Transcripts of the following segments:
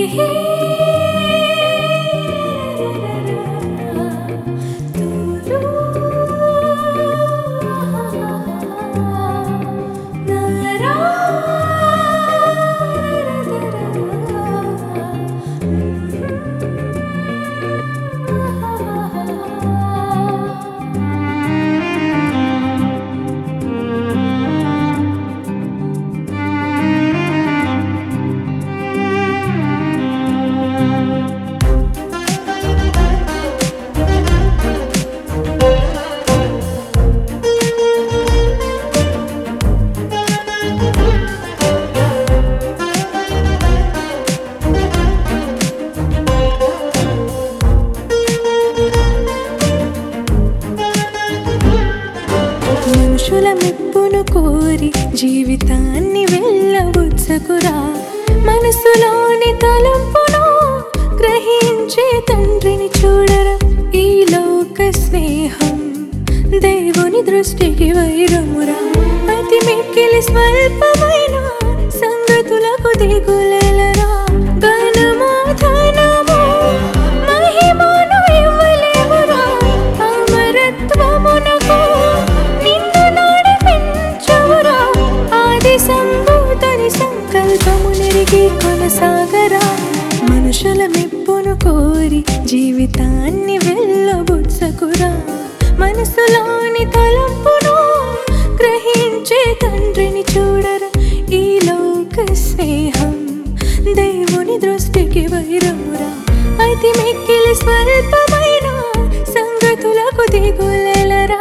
మనుషుల మెప్పును కోరి జీవితాన్ని వెళ్ళబుచ్చకురా మనసులోని తలంపును గ్రహించే తండ్రిని చూడరా ఈ లోక స్నేహం దేవుని దృష్టికి వైరమురా అతి మిక్కిలి స్వల్పమైన సంగతులకు దిగులెలరా ఘనము ధనము మహిమను ఇవ్వలేవురా అమరత్వమునకు నిన్ను నడిపించురా ఆది సంభూతుని సంకల్పము నెరిగి కొనసాగరా మనుషుల మెప్పును కోరి జీవితాన్ని వెళ్ళబుచ్చకురా మనసులోని తలంపును గ్రహించే తండ్రిని చూడరా ఈ లోక స్నేహం దేవుని దృష్టికి వైరమురా అతి మిక్కిలి స్వల్పమైన సంగతులకు దిగులెలరా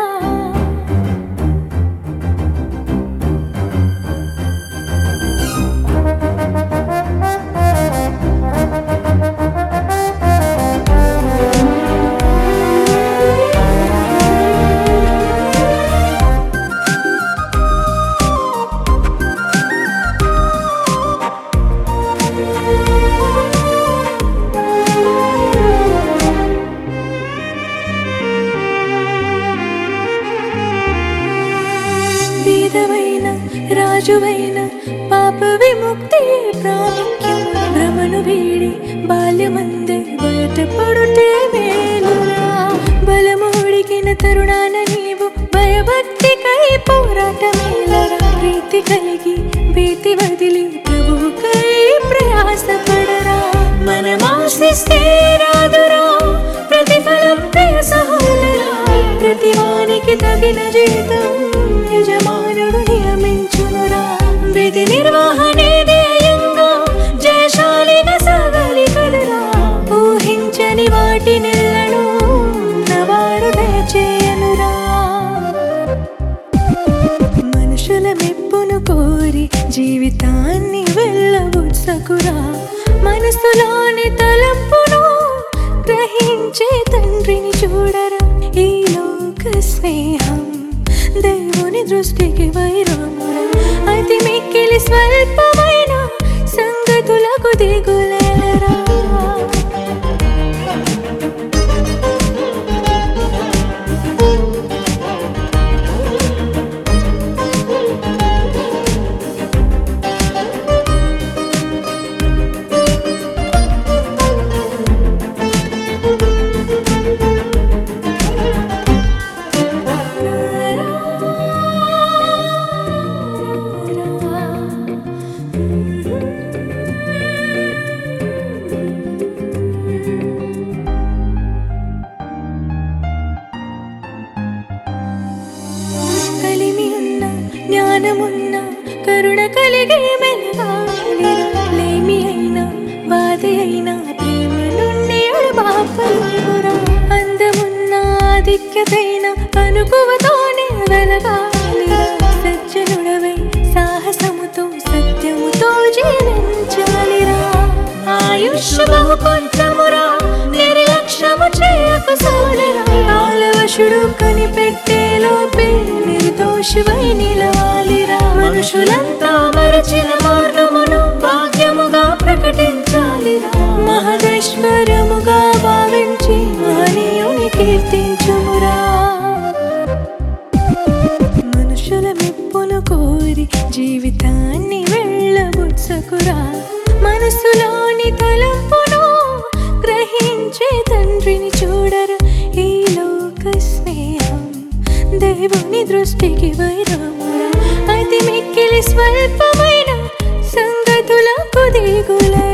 వీరవైన రాజువైన పాప విముక్తి ప్రాముఖ్యం భ్రమను వీడి బాల్యమందే బయటపడుటే మేలురా బలమూడికిన తరుణాన నీవు భయభక్తికై పోరాటమేలరా ప్రీతి కలిగి భీతి వదిలి ప్రభువుకై ప్రయాసపడరా మనమాశిస్తే రాదురా ప్రతిఫలం ప్రియ సహోదరా ప్రతివానికి తగిన జీతం యజమానుడు నియమించునురా విధి నిర్వహణే ధ్యేయంగా జయశాలిగా సాగాలి కదరా ఊహించని వాటి నెల్లను నవాడు దయచేయనురా మనుషుల మెప్పును కోరి జీవితాన్ని వెళ్ళబుచ్చకురా మనసులోని తలంపును గ్రహించే తండ్రిని చూడరా ఈ లోక స్నేహం దేవుని దృష్టికి వైరమురా అతి మిక్కిలి స్వల్పమైన సంగతులకు దిగులేలరా కలిమి ఉన్న జ్ఞానమున్న కరుణ కలిగే మెలగాలిరా లేమి అయినా బాధ అయినా ప్రేమ నుండి బాపలురా అందమున్న ఆధిక్యతైన అనుకువతోనే వెలగాలిరా సజ్జనుడవై సాహసముతో సత్యముతో జీవించాలిరా ఆయుష్ బహు కొంచెమురా నిర్లక్ష్యము చేయకు సోదరా ఆలవశుడు కనిపెట్టే లోపే నిర్దోషివై నిలవాలిరా మనుషులంతా మరచిన మార్గమును భాగ్యముగా ప్రకటించాలిరా మహదేశ్వరముగా భావించి మహనీయుని కీర్తించుమురా మనుషుల మెప్పును కోరి జీవితాన్ని వెళ్ళబుచ్చకురా మనసులోని తలంపును గ్రహించే తండ్రిని చూడరు ఈ లోక స్నేహం దేవుని దృష్టికి వైరమురా అతి మిక్కిలి స్వల్పమైన సంగతులకు దిగుల